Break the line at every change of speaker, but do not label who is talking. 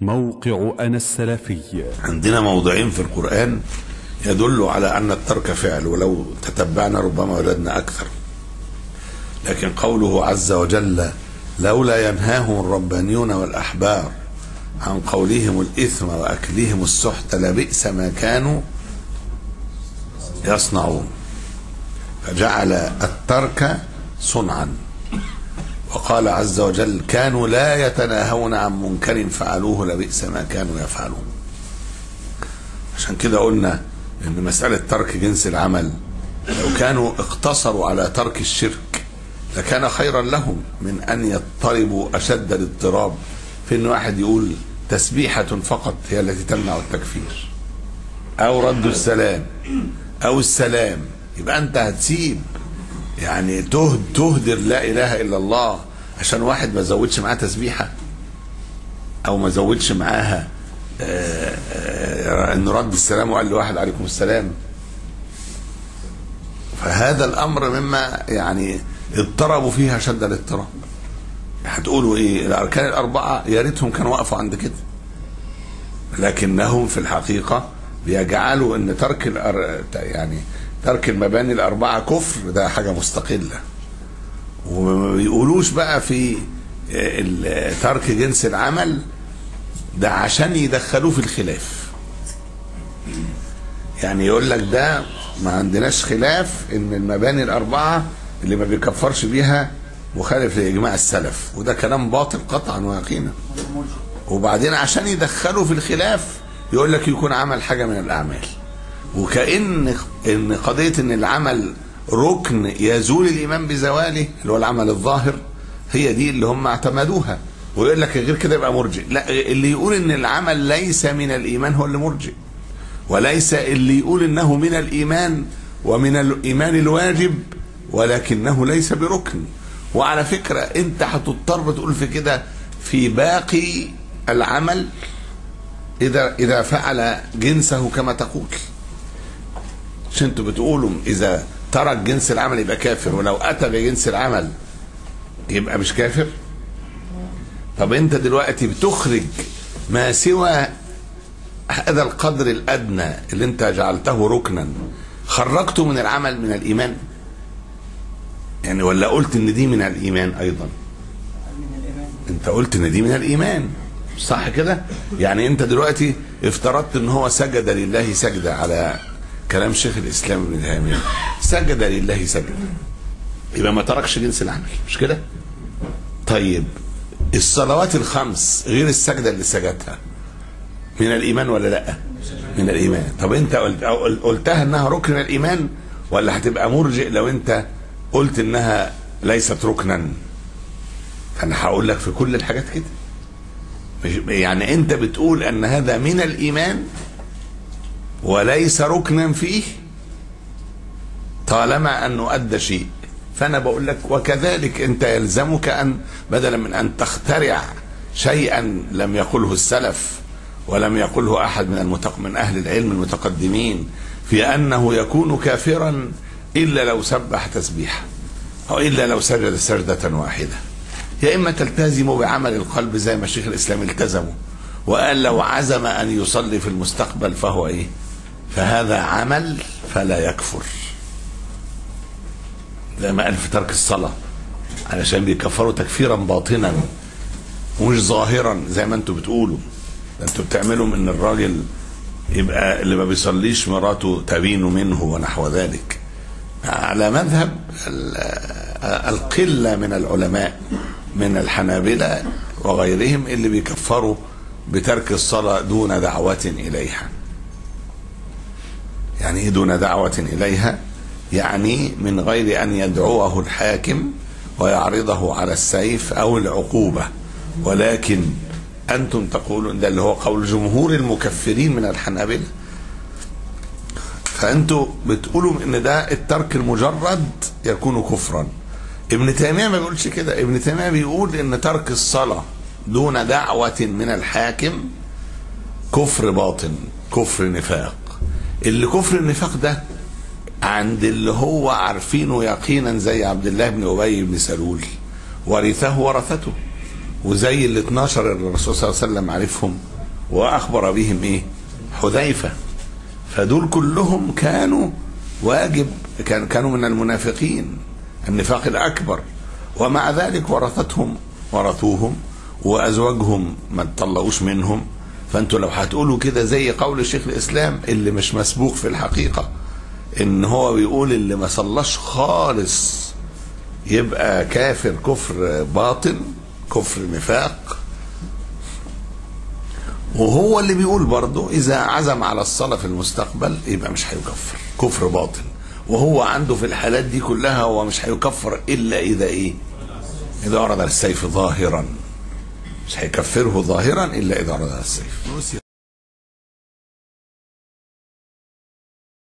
موقع أنا السلفي
عندنا موضعين في القرآن يدل على أن الترك فعل ولو تتبعنا ربما وجدنا أكثر لكن قوله عز وجل لولا ينهاهم الربانيون والأحبار عن قولهم الإثم وأكلهم السحت لبئس ما كانوا يصنعون فجعل الترك صنعا وقال عز وجل كانوا لا يتناهون عن منكر فعلوه لبئس ما كانوا يفعلون عشان كده قلنا ان مسألة ترك جنس العمل لو كانوا اقتصروا على ترك الشرك لكان خيرا لهم من ان يضطربوا اشد الاضطراب في ان واحد يقول تسبيحة فقط هي التي تمنع التكفير او رد السلام او السلام يبقى انت هتسيب يعني تهد تهدر لا اله الا الله عشان واحد ما زودش معاه تسبيحه او ما زودش معاها آه، آه، انه رد السلام وقال لواحد عليكم السلام فهذا الامر مما يعني اضطربوا فيها شد الاضطراب هتقولوا ايه الاركان الاربعه يا ريتهم كانوا وقفوا عند كده لكنهم في الحقيقه بيجعلوا ان ترك الأر... يعني ترك المباني الاربعه كفر ده حاجه مستقله وما بيقولوش بقى في ال- ترك جنس العمل ده عشان يدخلوه في الخلاف يعني يقول لك ده ما عندناش خلاف ان المباني الاربعه اللي ما بيكفرش بيها مخالف لاجماع السلف وده كلام باطل قطعا ويقينا وبعدين عشان يدخلوا في الخلاف يقول لك يكون عمل حاجه من الاعمال وكأن ان قضيه ان العمل ركن يزول الايمان بزواله اللي هو العمل الظاهر هي دي اللي هم اعتمدوها ويقول لك غير كده يبقى مرجئ لا اللي يقول ان العمل ليس من الايمان هو اللي مرجئ وليس اللي يقول انه من الايمان ومن الايمان الواجب ولكنه ليس بركن وعلى فكره انت هتضطر تقول في كده في باقي العمل اذا اذا فعل جنسه كما تقول مش انتوا بتقولوا اذا ترك جنس العمل يبقى كافر ولو اتى بجنس العمل يبقى مش كافر طب انت دلوقتي بتخرج ما سوى هذا القدر الادنى اللي انت جعلته ركنا خرجته من العمل من الايمان يعني ولا قلت ان دي من الايمان ايضا انت قلت ان دي من الايمان صح كده يعني انت دلوقتي افترضت ان هو سجد لله سجده على كلام شيخ الاسلام ابن تيميه سجد لله سجده يبقى ما تركش جنس العمل مش كده طيب الصلوات الخمس غير السجده اللي سجدها من الايمان ولا لا من الايمان طب انت قلت أو قلتها انها ركن من الايمان ولا هتبقى مرجئ لو انت قلت انها ليست ركنا فانا هقول لك في كل الحاجات كده مش- يعني انت بتقول ان هذا من الايمان وليس ركنا فيه طالما انه ادى شيء فانا بقول لك وكذلك انت يلزمك ان بدلا من ان تخترع شيئا لم يقله السلف ولم يقله احد من المتق... من اهل العلم المتقدمين في انه يكون كافرا الا لو سبح تسبيحا او الا لو سجد سجده واحده يا اما تلتزم بعمل القلب زي ما شيخ الاسلام التزموا وقال لو عزم ان يصلي في المستقبل فهو ايه فهذا عمل فلا يكفر زي ما قال في ترك الصلاه علشان بيكفروا تكفيرا باطنا ومش ظاهرا زي ما انتوا بتقولوا ده انتوا بتعملوا ان الراجل يبقى اللي ما بيصليش مراته تبين منه ونحو ذلك على مذهب ال- القلة من العلماء من الحنابلة وغيرهم اللي بيكفروا بترك الصلاة دون دعوة إليها يعني ايه دون دعوة إليها يعني من غير أن يدعوه الحاكم ويعرضه على السيف أو العقوبة ولكن أنتم تقولون ده اللي هو قول جمهور المكفرين من الحنابلة فأنتوا بتقولوا إن ده الترك المجرد يكون كفرا ابن تيمية ما بيقولش كده ابن تيمية بيقول إن ترك الصلاة دون دعوة من الحاكم كفر باطن كفر نفاق اللي كفر النفاق ده عند اللي هو عارفينه يقينا زي عبد الله بن ابي بن سلول ورثه ورثته وزي ال 12 اللي الرسول صلى الله عليه وسلم عرفهم واخبر بهم ايه حذيفه فدول كلهم كانوا واجب كان كانوا من المنافقين النفاق الاكبر ومع ذلك ورثتهم ورثوهم وازواجهم ما تطلقوش منهم فانتوا لو هتقولوا كده زي قول شيخ الاسلام اللي مش مسبوق في الحقيقه ان هو بيقول اللي ما صلاش خالص يبقى كافر كفر باطن كفر نفاق وهو اللي بيقول برضه اذا عزم على الصلاه في المستقبل يبقى مش هيكفر كفر باطن وهو عنده في الحالات دي كلها هو مش هيكفر الا اذا ايه اذا عرض السيف ظاهرا مش هيكفره ظاهرا الا اذا عرض السيف